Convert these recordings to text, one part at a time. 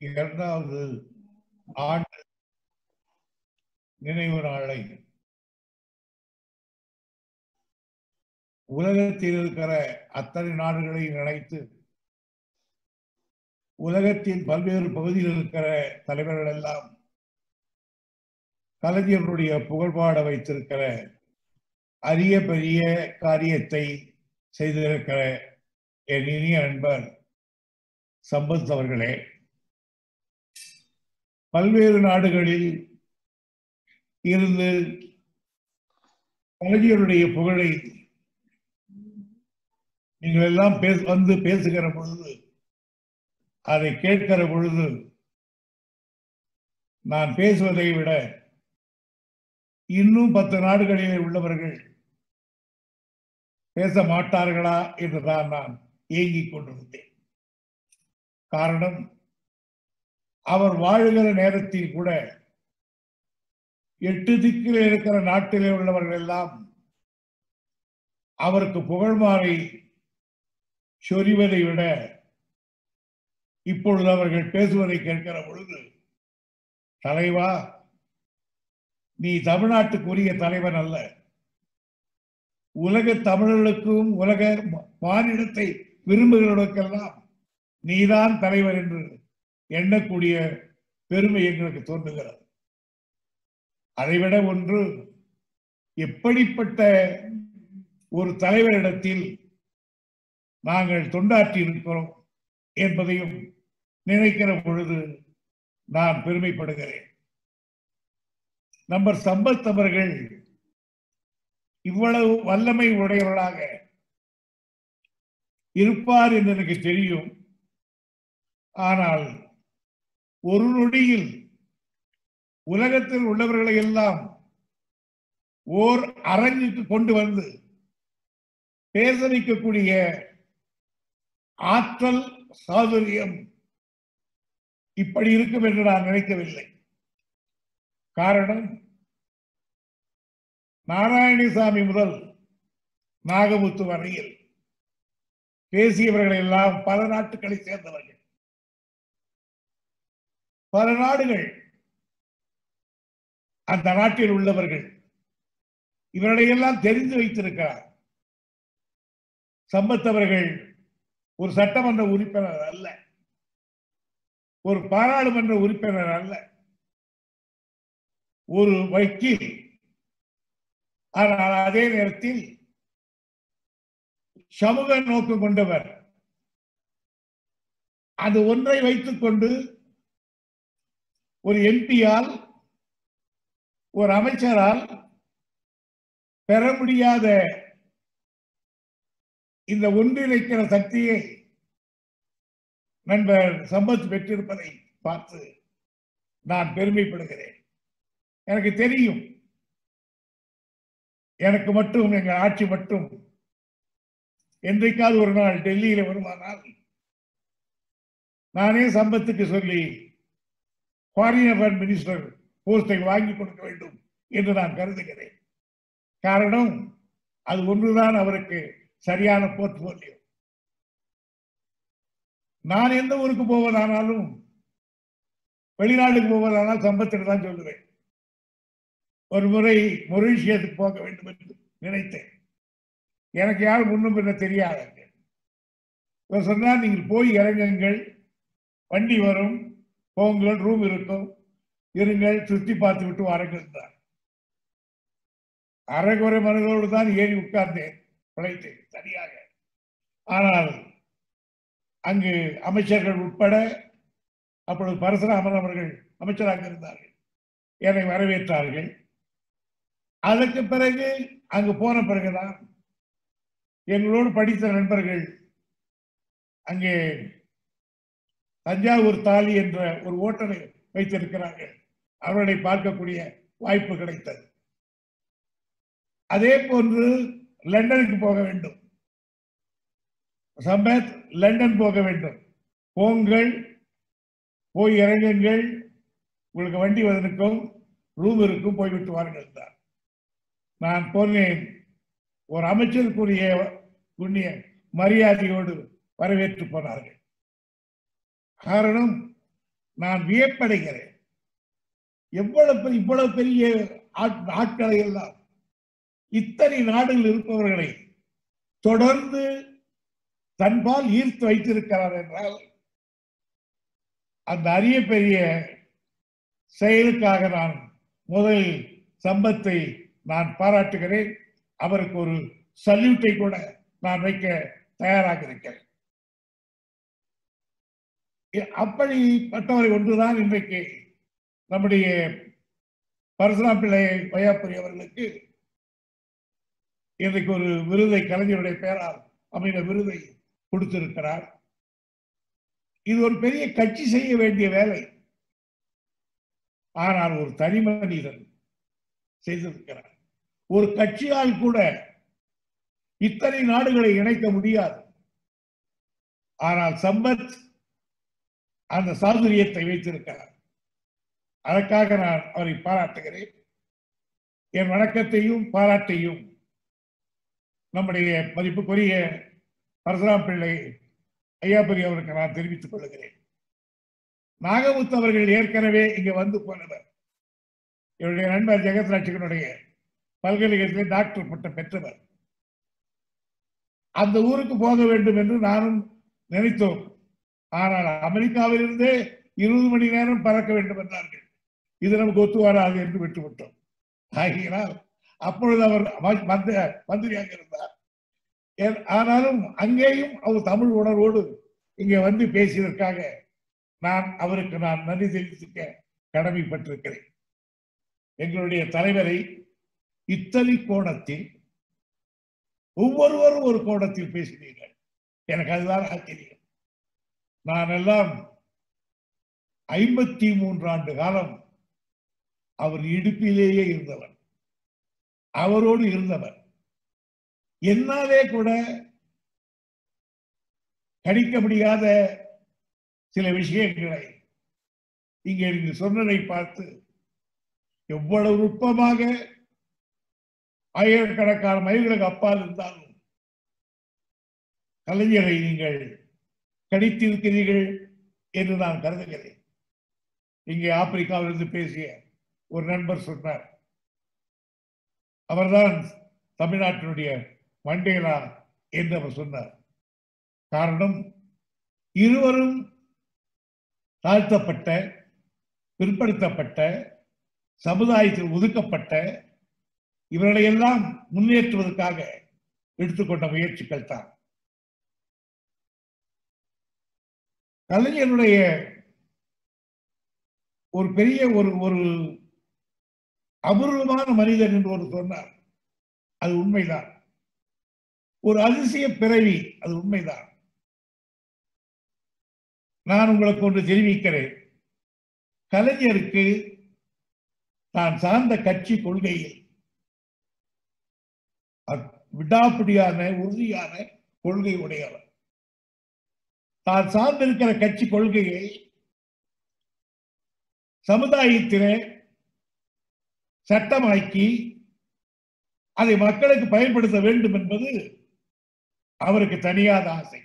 இரண்டாவது ஆண்டு நினைவு நாளை உலகத்தில் இருக்கிற அத்தனை நாடுகளை நினைத்து உலகத்தின் பல்வேறு பகுதியில் இருக்கிற தலைவர்கள் எல்லாம் கலைஞர்களுடைய புகழ்பாட வைத்திருக்கிற அரிய பெரிய காரியத்தை செய்திருக்கிற என் இனிய நண்பர் சம்பத் அவர்களே பல்வேறு நாடுகளில் இருந்து கலைஞருடைய புகழை நீங்கள் எல்லாம் பேச வந்து பேசுகிற பொழுது அதை கேட்கிற பொழுது நான் பேசுவதை விட இன்னும் பத்து நாடுகளிலே உள்ளவர்கள் பேச மாட்டார்களா என்றுதான் நான் ஏங்கிக் கொண்டிருந்தேன் காரணம் அவர் வாழுகிற நேரத்தில் கூட எட்டு திக்கில் இருக்கிற நாட்டிலே உள்ளவர்கள் எல்லாம் அவருக்கு புகழ்மாறை சொரிவதை விட இப்பொழுது அவர்கள் பேசுவதை கேட்கிற பொழுது தலைவா நீ தமிழ்நாட்டுக்குரிய தலைவன் அல்ல உலக தமிழர்களுக்கும் உலக மானிடத்தை விரும்புகிறவர்களுக்கெல்லாம் நீதான் தலைவர் என்று எண்ணக்கூடிய பெருமை எங்களுக்கு தோன்றுகிறது அதைவிட ஒன்று எப்படிப்பட்ட ஒரு தலைவரிடத்தில் நாங்கள் தொண்டாற்றி இருக்கிறோம் என்பதையும் நினைக்கிற பொழுது நான் பெருமைப்படுகிறேன் நம்பர் சம்பத் அவர்கள் இவ்வளவு வல்லமை உடையவர்களாக இருப்பார் என்று எனக்கு தெரியும் ஆனால் ஒரு நொடியில் உலகத்தில் உள்ளவர்களை எல்லாம் ஓர் அரங்குக்கு கொண்டு வந்து பேச வைக்கக்கூடிய ஆற்றல் சாதுரியம் இப்படி இருக்கும் என்று நான் நினைக்கவில்லை காரணம் நாராயணசாமி முதல் நாகமுத்து வரையில் பேசியவர்கள் எல்லாம் பல நாட்டுகளை சேர்ந்தவர்கள் பல நாடுகள் அந்த நாட்டில் உள்ளவர்கள் இவர்களையெல்லாம் தெரிந்து வைத்திருக்கிறார் சம்பத்தவர்கள் ஒரு சட்டமன்ற உறுப்பினர் அல்ல ஒரு பாராளுமன்ற உறுப்பினர் அல்ல ஒரு வக்கீல் ஆனால் அதே நேரத்தில் சமூக நோக்கம் கொண்டவர் அது ஒன்றை வைத்துக் கொண்டு ஒரு எம்பியால் ஒரு அமைச்சரால் பெற முடியாத இந்த ஒன்றிணைக்கிற சக்தியை நண்பர் சம்பத் பெற்றிருப்பதை பார்த்து நான் பெருமைப்படுகிறேன் எனக்கு தெரியும் எனக்கு மட்டும் எங்கள் ஆட்சி மட்டும் என்றைக்காவது ஒரு நாள் டெல்லியில வருமானால் நானே சம்பத்துக்கு சொல்லி ஃபாரின் அஃபேர் மினிஸ்டர் போஸ்டை வாங்கி கொடுக்க வேண்டும் என்று நான் கருதுகிறேன் காரணம் அது ஒன்றுதான் அவருக்கு சரியான போர்ட்போலியோ நான் எந்த ஊருக்கு போவதானாலும் வெளிநாட்டுக்கு போவதானால் சம்பத்திட்டு தான் சொல்லுவேன் ஒரு முறை மொரீஷியத்துக்கு போக வேண்டும் என்று நினைத்தேன் எனக்கு யாரும் முன்னும் பின்ன தெரியாதங்க இவர் சொன்னார் நீங்கள் போய் இறங்குங்கள் வண்டி வரும் போங்கள் ரூம் இருக்கும் இருங்கள் சுத்தி பார்த்து விட்டு வாருங்கள் அரைகுறை மனதோடு தான் ஏறி உட்கார்ந்தேன் பிழைத்தேன் சரியாக ஆனால் அங்கு அமைச்சர்கள் உட்பட அப்பொழுது பரசுராமன் அவர்கள் அமைச்சராக இருந்தார்கள் என்னை வரவேற்றார்கள் அதற்கு பிறகு அங்கு போன பிறகுதான் எங்களோடு படித்த நண்பர்கள் அங்கே தஞ்சாவூர் தாலி என்ற ஒரு ஓட்டலை வைத்திருக்கிறார்கள் அவர்களை பார்க்கக்கூடிய வாய்ப்பு கிடைத்தது அதே போன்று லண்டனுக்கு போக வேண்டும் சம்பத் லண்டன் போக வேண்டும் போங்கள் போய் இறங்குங்கள் உங்களுக்கு வண்டி வந்திருக்கும் ரூம் இருக்கும் போய்விட்டு வாருங்கள் தான் நான் போனேன் ஒரு அமைச்சருக்குரிய புண்ணிய மரியாதையோடு வரவேற்று போனார்கள் காரணம் நான் வியப்படைகிறேன் எவ்வளவு பெரிய இவ்வளவு பெரிய ஆட்- ஆட்களை எல்லாம் இத்தனை நாடுகள் இருப்பவர்களை தொடர்ந்து தன்பால் ஈர்த்து வைத்திருக்கிறார் என்றால் அந்த அரிய பெரிய செயலுக்காக நான் முதலில் சம்பத்தை நான் பாராட்டுகிறேன் அவருக்கு ஒரு சல்யூட்டை கூட நான் வைக்க தயாராக இருக்கிறேன் இ- அப்படிப்பட்டவரை ஒன்றுதான் இன்றைக்கு நம்முடைய பரசுராம் பிள்ளை வையாபுரி அவர்களுக்கு இன்றைக்கு ஒரு விருதை கலைஞருடைய பெயரால் அமைந்த விருதை கொடுத்திருக்கிறார் இது ஒரு பெரிய கட்சி செய்ய வேண்டிய வேலை ஆனால் ஒரு தனி மனிதன் செய்திருக்கிறார் ஒரு கட்சியால் கூட இத்தனை நாடுகளை இணைக்க முடியாது ஆனால் சம்பத் அந்த சாதுரியத்தை வைத்திருக்கிறார் அதற்காக நான் அவரை பாராட்டுகிறேன் என் வணக்கத்தையும் பாராட்டையும் நம்முடைய மதிப்புக்குரிய பரசுராம் பிள்ளை ஐயாபதி அவருக்கு நான் தெரிவித்துக் கொள்கிறேன் நாகமுத்து அவர்கள் ஏற்கனவே இங்க வந்து போனவர் என்னுடைய நண்பர் ஜெகத் லட்சுமனுடைய பல்கலைக்கழகத்தில் டாக்டர் பட்டம் பெற்றவர் அந்த ஊருக்கு போக வேண்டும் என்று நானும் நினைத்தோம் ஆனால் அமெரிக்காவிலிருந்தே இருபது மணி நேரம் பறக்க வேண்டும் என்றார்கள் இது நமக்கு ஒத்து வராது என்று விட்டுவிட்டோம் ஆகியனால் அப்பொழுது அவர் ம- மந்த மந்திரியாக இருந்தார் ஏன்- ஆனாலும் அங்கேயும் அவர் தமிழ் உணர்வோடு இங்கே வந்து பேசியதற்காக நான் அவருக்கு நான் நன்றி தெரிவித்துக்க கடமைப்பட்டிருக்கிறேன் எங்களுடைய தலைவரை இத்தனை கோணத்தில் ஒவ்வொருவரும் ஒரு கோணத்தில் பேசினீர்கள் எனக்கு அதுதான் ஆச்சரியம் நான் எல்லாம் ஐம்பத்தி மூன்று ஆண்டு காலம் அவர் இடுப்பிலேயே இருந்தவர் அவரோடு இருந்தவர் என்னாலே கூட கணிக்க முடியாத சில விஷயங்களை இங்கே நீங்க சொன்னதை பார்த்து எவ்வளவு நுட்பமாக ஆயிரக்கணக்கான மைல்களுக்கு அப்பால் இருந்தாலும் கலைஞரை நீங்கள் கணித்திருக்கிறீர்கள் என்று நான் கருதுகிறேன் இங்கே ஆப்பிரிக்காவிலிருந்து பேசிய ஒரு நண்பர் சொன்னார் அவர்தான் தமிழ்நாட்டினுடைய மண்டேலா என்று அவர் சொன்னார் காரணம் இருவரும் தாழ்த்தப்பட்ட பிற்படுத்தப்பட்ட சமுதாயத்தில் ஒதுக்கப்பட்ட இவர்களை எல்லாம் முன்னேற்றுவதற்காக எடுத்துக்கொண்ட முயற்சிகள் தான் கலைஞருடைய ஒரு பெரிய ஒரு ஒரு அபூர்வமான மனிதன் என்று ஒரு சொன்னார் அது உண்மைதான் ஒரு அதிசய பிறவி அது உண்மைதான் நான் உங்களுக்கு ஒன்று தெரிவிக்கிறேன் கலைஞருக்கு தான் சார்ந்த கட்சி கொள்கையில் அ- விடாப்பிடியான உறுதியான கொள்கை உடையவர் தான் சார்ந்திருக்கிற கட்சி கொள்கையை சமுதாயத்திலே சட்டமாக்கி அதை மக்களுக்கு பயன்படுத்த வேண்டும் என்பது அவருக்கு தனியாத ஆசை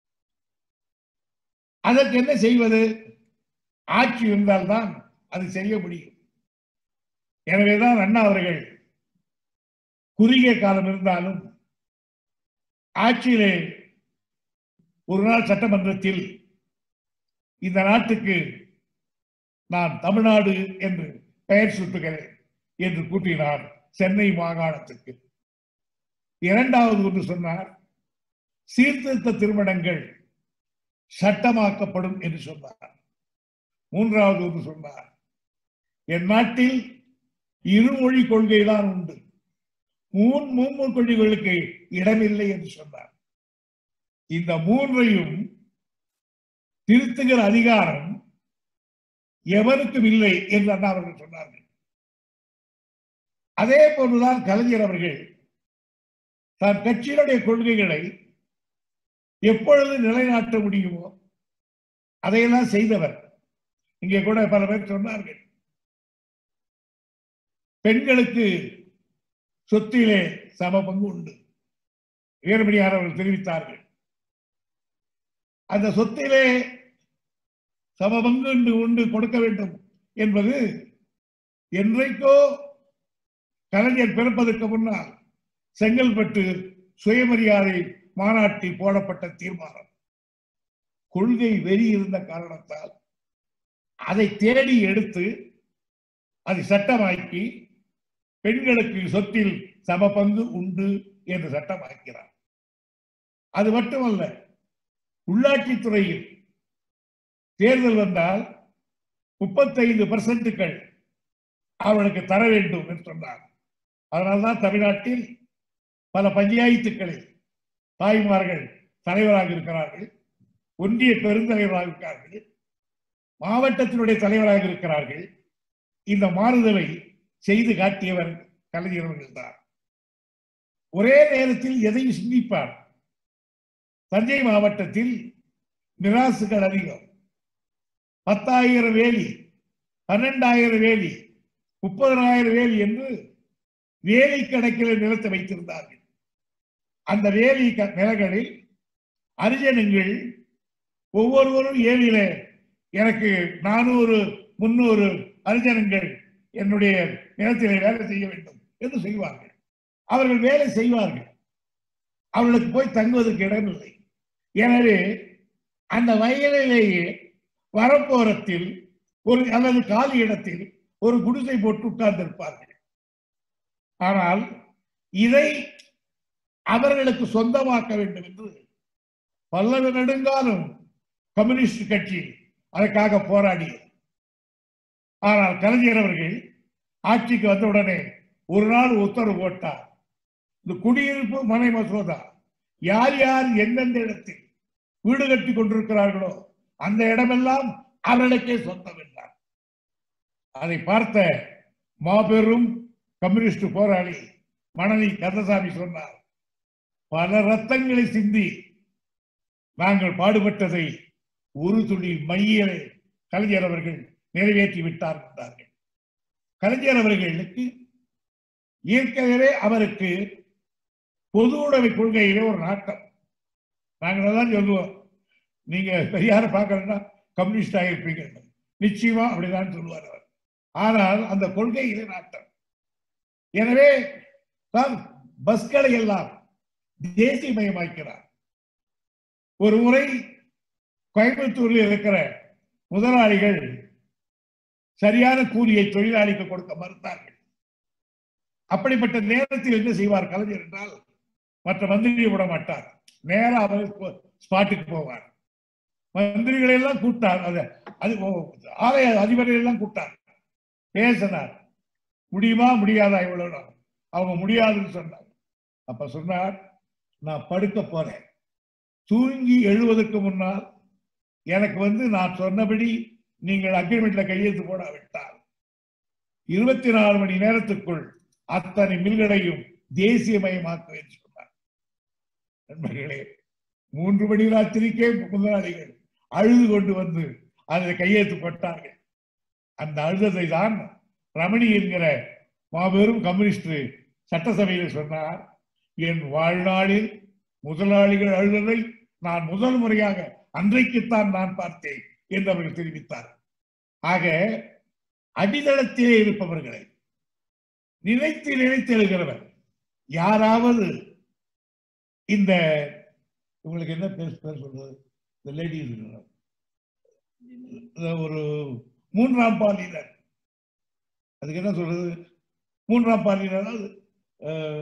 அதற்கு என்ன செய்வது ஆட்சி இருந்தால்தான் அது செய்ய முடியும் எனவேதான் அண்ணா அவர்கள் குறுகிய காலம் இருந்தாலும் ஆட்சியிலே ஒரு நாள் சட்டமன்றத்தில் இந்த நாட்டுக்கு நான் தமிழ்நாடு என்று பெயர் சூட்டுகிறேன் என்று கூட்டினார் சென்னை மாகாணத்துக்கு இரண்டாவது ஒன்று சொன்னார் சீர்திருத்த திருமணங்கள் சட்டமாக்கப்படும் என்று சொன்னார் மூன்றாவது ஒன்று சொன்னார் என் நாட்டில் இருமொழி கொள்கைதான் உண்டு மூன் மூன்று கொள்கைகளுக்கு இடமில்லை என்று சொன்னார் இந்த மூன்றையும் திருத்துகிற அதிகாரம் எவருக்கும் இல்லை என்று அண்ணா அவர்கள் சொன்னார்கள் அதே போன்றுதான் கலைஞர் அவர்கள் தன் கட்சியினுடைய கொள்கைகளை எப்பொழுது நிலைநாட்ட முடியுமோ அதையெல்லாம் செய்தவர் இங்கே கூட பல பேர் சொன்னார்கள் பெண்களுக்கு சொத்திலே சம பங்கு உண்டு வீரமணியார் அவர்கள் தெரிவித்தார்கள் அந்த சொத்திலே சம பங்கு உண்டு உண்டு கொடுக்க வேண்டும் என்பது என்றைக்கோ கலைஞர் பிறப்பதற்கு முன்னால் செங்கல்பட்டு சுயமரியாதை மாநாட்டில் போடப்பட்ட தீர்மானம் கொள்கை வெறி இருந்த காரணத்தால் அதை தேடி எடுத்து அதை சட்டமாக்கி பெண்களுக்கு சொத்தில் சம பங்கு உண்டு என்று சட்டமாக்கிறார் அது மட்டுமல்ல உள்ளாட்சித்துறையில் தேர்தல் வந்தால் முப்பத்தைந்து பர்சன்ட்டுகள் அவர்களுக்கு தர வேண்டும் என்று சொன்னார் அதனால்தான் தமிழ்நாட்டில் பல பஞ்சாயத்துக்களில் தாய்மார்கள் தலைவராக இருக்கிறார்கள் ஒன்றிய பெருந்தலைவராக இருக்கிறார்கள் மாவட்டத்தினுடைய தலைவராக இருக்கிறார்கள் இந்த மாறுதலை செய்து காட்டியவர் கலைஞர்கள் தான் ஒரே நேரத்தில் எதையும் சிந்திப்பார் தஞ்சை மாவட்டத்தில் நிராசுகள் அதிகம் பத்தாயிரம் வேலி பன்னெண்டாயிரம் வேலி முப்பதனாயிரம் வேலி என்று வேலி கணக்கில் நிலத்தை வைத்திருந்தார்கள் அந்த வேலி க- நிலங்களில் அரிஜனங்கள் ஒவ்வொருவரும் ஏழில எனக்கு நானூறு முன்னூறு அரிஜனங்கள் என்னுடைய நிலத்திலே வேலை செய்ய வேண்டும் என்று செய்வார்கள் அவர்கள் வேலை செய்வார்கள் அவர்களுக்கு போய் தங்குவதற்கு இடமில்லை எனவே அந்த வயலிலேயே வரப்போரத்தில் ஒரு அல்லது காலி இடத்தில் ஒரு குடிசை போட்டு உட்கார்ந்திருப்பார்கள் ஆனால் இதை அவர்களுக்கு சொந்தமாக்க வேண்டும் என்று பல்லவ நெடுங்காலம் கம்யூனிஸ்ட் கட்சி அதற்காக போராடியது ஆனால் கலைஞர் அவர்கள் ஆட்சிக்கு வந்தவுடனே ஒரு நாள் உத்தரவு போட்டார் இந்த குடியிருப்பு மனை மசோதா யார் யார் எந்தெந்த இடத்தில் வீடு கட்டி கொண்டிருக்கிறார்களோ அந்த இடமெல்லாம் அவர்களுக்கே சொந்தம் என்றார் அதை பார்த்த மாபெரும் கம்யூனிஸ்ட் போராளி மணலி கந்தசாமி சொன்னார் பல ரத்தங்களை சிந்தி நாங்கள் பாடுபட்டதை ஒரு துளி மையலை கலைஞர் அவர்கள் நிறைவேற்றி விட்டார் என்றார்கள் கலைஞர் அவர்களுக்கு ஏற்கனவே அவருக்கு பொது உடைமை கொள்கையிலே ஒரு நாட்டம் நாங்கள் தான் சொல்லுவோம் நீங்க பெரியார பார்க்கலன்னா கம்யூனிஸ்டாக இருப்பீங்க நிச்சயமா அப்படிதான் சொல்லுவார் அவர் ஆனால் அந்த கொள்கையிலே நாட்டம் எனவே தான் பஸ்களை எல்லாம் தேசியமயமாக்கிறார் ஒரு முறை கோயம்புத்தூரில் இருக்கிற முதலாளிகள் சரியான கூலியை தொழிலாளிக்கு கொடுக்க மறுத்தார்கள் அப்படிப்பட்ட நேரத்தில் என்ன செய்வார் கலைஞர் என்றால் மற்ற மந்திரியை விட மாட்டார் நேரா அவர் ஸ்பாட்டுக்கு போவார் மந்திரிகளை எல்லாம் கூட்டார் அது அது ஆலய அதிபரை எல்லாம் கூட்டார் பேசினார் முடியுமா முடியாதா இவ்வளவு நாள்? அவங்க முடியாதுன்னு சொன்னார் அப்ப சொன்னார் நான் படுக்க போறேன் தூங்கி எழுவதற்கு முன்னால் எனக்கு வந்து நான் சொன்னபடி நீங்கள் அக்ரிமெண்ட்ல கையெழுத்து போடாவிட்டால் இருபத்தி நாலு மணி நேரத்துக்குள் அத்தனை மில்களையும் தேசியமயமாக்குவேன் சொன்னார் நண்பர்களே மூன்று மணி ராத்திரிக்கே முதலாளிகள் அழுது கொண்டு வந்து அதில் கையெழுத்து போட்டார்கள் அந்த அழுததை தான் ரமணி என்கிற மாபெரும் கம்யூனிஸ்ட் சட்டசபையில் சொன்னார் என் வாழ்நாளில் முதலாளிகள் அழுததை நான் முதல் முறையாக அன்றைக்குத்தான் நான் பார்த்தேன் என்று அவர்கள் தெரிவித்தார் ஆக அடித்தளத்திலே இருப்பவர்களை நினைத்து நினைத்து எழுகிறவர் யாராவது இந்த உங்களுக்கு என்ன பேர் பேர் சொல்றது இந்த லேடி ஒரு மூன்றாம் பாலினர் அதுக்கு என்ன சொல்றது மூன்றாம் பாலினர் அது அஹ்,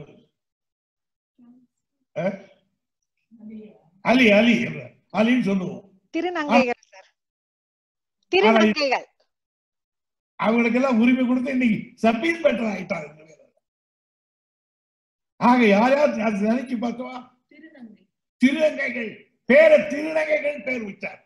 அஹ், அலி அலி என்ற அலின்னு சொல்லுவோம் திருநங்கைகள் சார் திருநங்கைகள் அவங்களுக்கு எல்லாம் உரிமை கொடுத்து இன்னைக்கு சப் இன்ஸ்பெக்டர் ஆயிட்டாங்க ஆக யார் யார் அது நினைச்சு பார்த்தவா திருநங்கைகள் பேர திருநங்கைகள் பேர் வச்சார்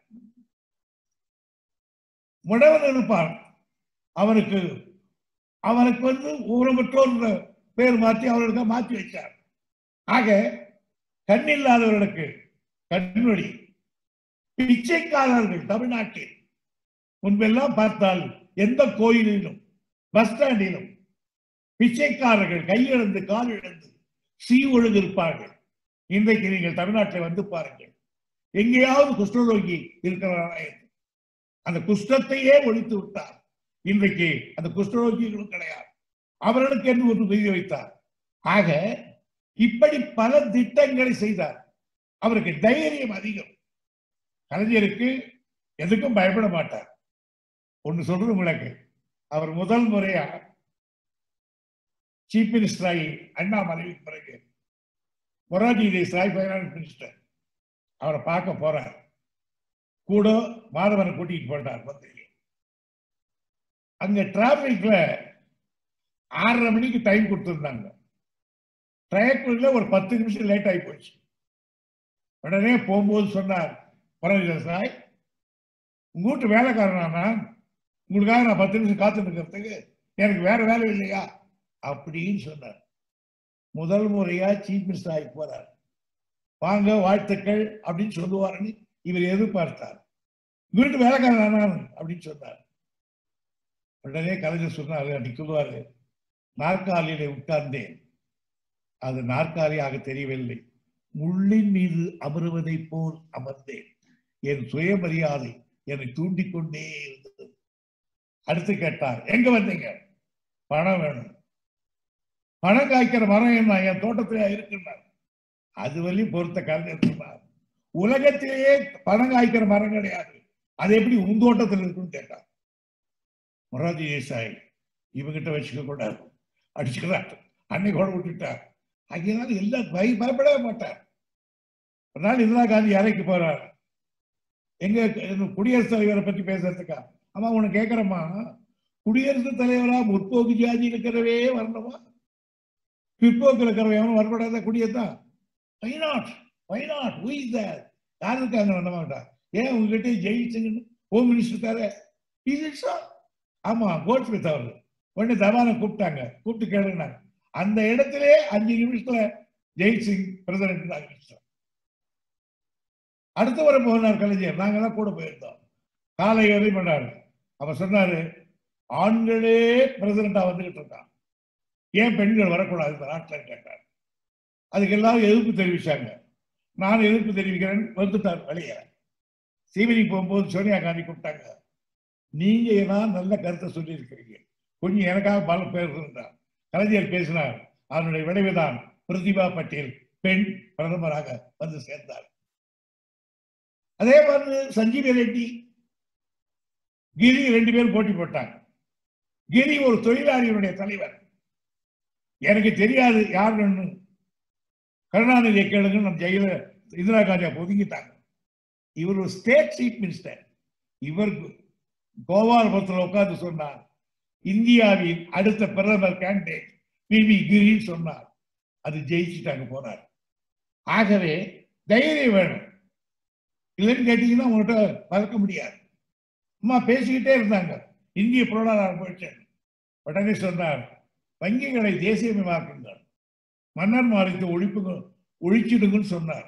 முடவன் இருப்பான் அவனுக்கு அவனுக்கு வந்து ஊனமற்றோர் பேர் மாற்றி அவர்களுக்கு மாற்றி வச்சார் ஆக கண்ணில்லாதவர்களுக்கு கண்வழி பிச்சைக்காரர்கள் தமிழ்நாட்டில் முன்பெல்லாம் பார்த்தால் எந்த கோயிலிலும் பஸ் ஸ்டாண்டிலும் பிச்சைக்காரர்கள் கையிழந்து கால் இழந்து சீ ஒழுங்கு இருப்பார்கள் இன்றைக்கு நீங்கள் தமிழ்நாட்டில் வந்து பாருங்கள் எங்கேயாவது குஷ்டரோகி இருக்கிறாரா என்று அந்த குஷ்டத்தையே ஒழித்து விட்டார் இன்றைக்கு அந்த குஷ்டரோகிகளும் கிடையாது அவர்களுக்கு என்று ஒரு விதி வைத்தார் ஆக இப்படி பல திட்டங்களை செய்தார் அவருக்கு தைரியம் அதிகம் கலைஞருக்கு எதுக்கும் பயப்பட மாட்டார் ஒன்னு சொல்றது உங்களுக்கு அவர் முதல் முறையா சீஃப் மினிஸ்டர் ஆகி அண்ணா மறைவுக்கு பிறகு மொராஜி தேசாய் ஃபைனான்ஸ் மினிஸ்டர் அவரை பார்க்க போறார் கூட மாதவனை கூட்டிட்டு போட்டார் பத்திரிகை அங்க டிராபிக்ல ஆறரை மணிக்கு டைம் கொடுத்துருந்தாங்க ட்ரையக்குள்ள ஒரு பத்து நிமிஷம் லேட் ஆகி போச்சு உடனே போகும்போது சொன்னார் மொராஜி தேசாய் உங்க வீட்டு வேலைக்காரனா உங்களுக்காக நான் பத்து நிமிஷம் காத்து நிற்கிறதுக்கு எனக்கு வேற வேலை இல்லையா அப்படின்னு சொன்னார் முதல் முறையா சீஃப் மினிஸ்டர் ஆகி போறார் வாங்க வாழ்த்துக்கள் அப்படின்னு சொல்லுவாருன்னு இவர் எதிர்பார்த்தார் வீட்டு வேலைக்காரன் நான் அப்படின்னு சொன்னார் உடனே கலைஞர் சொன்னாரு அப்படி சொல்லுவாரு நாற்காலியிலே உட்கார்ந்தேன் அது நாற்காலியாக தெரியவில்லை முள்ளின் மீது அமருவதை போல் அமர்ந்தேன் என் சுயமரியாதை என்னை தூண்டிக் கொண்டே இருந்தது அடுத்து கேட்டார் எங்க வந்தீங்க பணம் வேணும் பணம் காய்க்கிற மரம் என்ன என் தோட்டத்திலே இருக்கின்றார் அது வழி பொறுத்த கலைஞர் சொன்னார் உலகத்திலேயே பணம் காய்க்கிற மரம் கிடையாது அது எப்படி உன் தோட்டத்தில் இருக்குன்னு கேட்டார் மொராஜி தேசாய் இவங்கிட்ட வச்சுக்க கூடாது அடிச்சுக்கிறார் அன்னை கூட விட்டுட்டார் அதனால எல்லாம் பய பயப்படவே மாட்டார் ஒரு நாள் இந்திரா காந்தி அறைக்கு போறார் எங்க எங்க குடியரசுத் தலைவரை பத்தி பேசுறதுக்கா ஆமா உனக்கு கேக்குறம்மா குடியரசுத் தலைவரா முற்போக்கு ஜாதி இருக்கிறவே வரணுமா பிற்போக்கு இருக்கிறவன் வரக்கூடாத குடியத்தான் why not why not who is there யார் இருக்காங்க வந்த மாட்டா ஏன் உங்ககிட்ட ஜெயிச்சுங்கன்னு ஹோம் மினிஸ்டர் தார இஸ் இட் சோ ஆமா கோட்ஸ்மித் அவர் உடனே தவானை கூப்பிட்டாங்க கூப்பிட்டு கேளுனாங்க அந்த இடத்திலே அஞ்சு நிமிஷத்துல ஜெயில் சிங் பிரசிடென்ட் ஆகிடுச்சோம் அடுத்த வர போனார் கலைஞர் நாங்கெல்லாம் கூட போயிருந்தோம் காலை வரை பண்ணாரு அவர் சொன்னாரு ஆண்களே பிரசிடண்டா வந்துகிட்டு இருக்கான் ஏன் பெண்கள் வரக்கூடாது இந்த நாட்டில் கேட்டார் அதுக்கு எல்லாரும் எதிர்ப்பு தெரிவிச்சாங்க நான் எதிர்ப்பு தெரிவிக்கிறேன் வந்துட்டார் வெளியே சிவனி போகும்போது சோனியா காந்தி கூப்பிட்டாங்க நீங்க ஏதாவது நல்ல கருத்தை சொல்லி இருக்கிறீங்க கொஞ்சம் எனக்காக பல பேர் இருந்தார் கலைஞர் பேசினார் அதனுடைய விளைவுதான் பிரதிபா பட்டேல் பெண் பிரதமராக வந்து சேர்ந்தார் அதே மாதிரி சஞ்சீவ ரெட்டி கிரி ரெண்டு பேரும் போட்டி போட்டாங்க கிரி ஒரு தொழிலாளியினுடைய தலைவர் எனக்கு தெரியாது யாருன்னு கருணாநிதியை கேளுங்க நம்ம ஜெயில இந்திரா காந்தியா ஒதுங்கிட்டாங்க இவர் ஒரு ஸ்டேட் சீஃப் மினிஸ்டர் இவர் கோபாலபுரத்தில் உட்கார்ந்து சொன்னார் இந்தியாவின் அடுத்த பிரதமர் கேண்டேட் பிவி கிரின்னு சொன்னார் அது ஜெயிச்சுட்டாங்க போனார் ஆகவே தைரியம் வேணும் இல்லைன்னு கேட்டீங்கன்னா உங்கள்கிட்ட மறக்க முடியாது அம்மா பேசிக்கிட்டே இருந்தாங்க இந்திய பொருளாதாரம் போயிடுச்சு உடனே சொன்னார் வங்கிகளை தேசியமயமாக்குங்கள் மன்னர் மாறித்து ஒழிப்புங்க ஒழிச்சிடுங்கன்னு சொன்னார்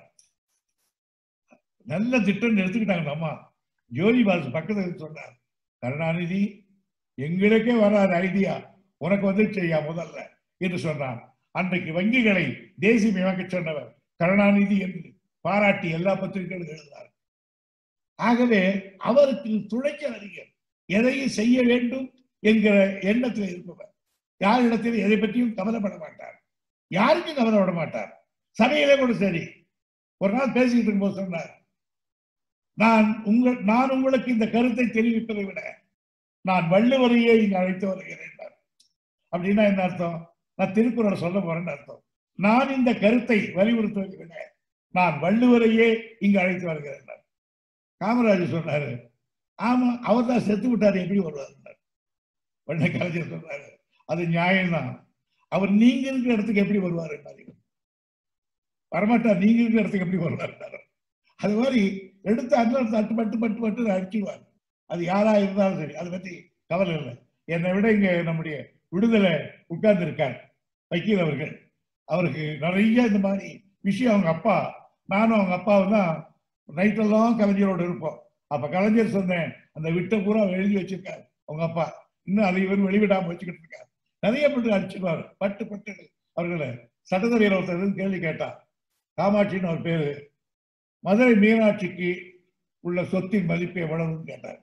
நல்ல திட்டம் எடுத்துக்கிட்டாங்க அம்மா ஜோதி பாசு பக்கத்தில் சொன்னார் கருணாநிதி எங்களுக்கே வராத ஐடியா உனக்கு வந்துச்சு ஐயா முதல்ல என்று சொன்னார் அன்றைக்கு வங்கிகளை தேசியமயமாக்க சொன்னவர் கருணாநிதி என்று பாராட்டி எல்லா பத்திரிகைகளும் எழுதினார் ஆகவே அவருக்கு துளைச்சல் அதிகம் எதையும் செய்ய வேண்டும் என்கிற எண்ணத்தில் இருப்பவர் யாரிடத்தில் எதை பற்றியும் கவலைப்பட மாட்டார் யாருக்கும் கவலைப்பட மாட்டார் சபையிலே கூட சரி ஒரு நாள் பேசிக்கிட்டு இருக்கும்போது சொன்னார் நான் உங்கள் நான் உங்களுக்கு இந்த கருத்தை தெரிவிப்பதை விட நான் வள்ளுவரையே இங்கு அழைத்து வருகிறேன் அப்படின்னா என்ன அர்த்தம் நான் திருக்குறளை சொல்ல போறேன்னு அர்த்தம் நான் இந்த கருத்தை வலியுறுத்துவதை விட நான் வள்ளுவரையே இங்கு அழைத்து வருகிறேன் காமராஜர் சொன்னாரு ஆமா அவர் தான் செத்து விட்டாரு எப்படி வருவார் உடனே கலைஞர் சொன்னாரு அது நியாயம்தான் அவர் நீங்க இருக்கிற இடத்துக்கு எப்படி வருவார் வரமாட்டார் நீங்க இருக்கிற இடத்துக்கு எப்படி வருவார் அது மாதிரி எடுத்து அண்ணன் தட்டு பட்டு பட்டு பட்டு அடிச்சுடுவார் அது யாரா இருந்தாலும் சரி அதை பத்தி கவலை இல்லை என்னை விட இங்க நம்முடைய விடுதலை உட்கார்ந்து இருக்கார் வக்கீல் அவர்கள் அவருக்கு நிறைய இந்த மாதிரி விஷயம் அவங்க அப்பா நானும் அவங்க அப்பாவும் தான் நைட்டெல்லாம் கலைஞரோடு இருப்போம் அப்ப கலைஞர் சொன்னேன் அந்த விட்ட பூரா எழுதி வச்சிருக்காரு அவங்க அப்பா இன்னும் அதை இவர் வெளிவிடாம வச்சுக்கிட்டு இருக்காரு நிறைய பட்டு அடிச்சுடுவார் பட்டு பட்டு அவர்களை சட்டத்துறையில் ஒருத்தர் கேள்வி கேட்டார் காமாட்சின்னு அவர் பேரு மதுரை மீனாட்சிக்கு உள்ள சொத்தின் மதிப்பு எவ்வளவுன்னு கேட்டார்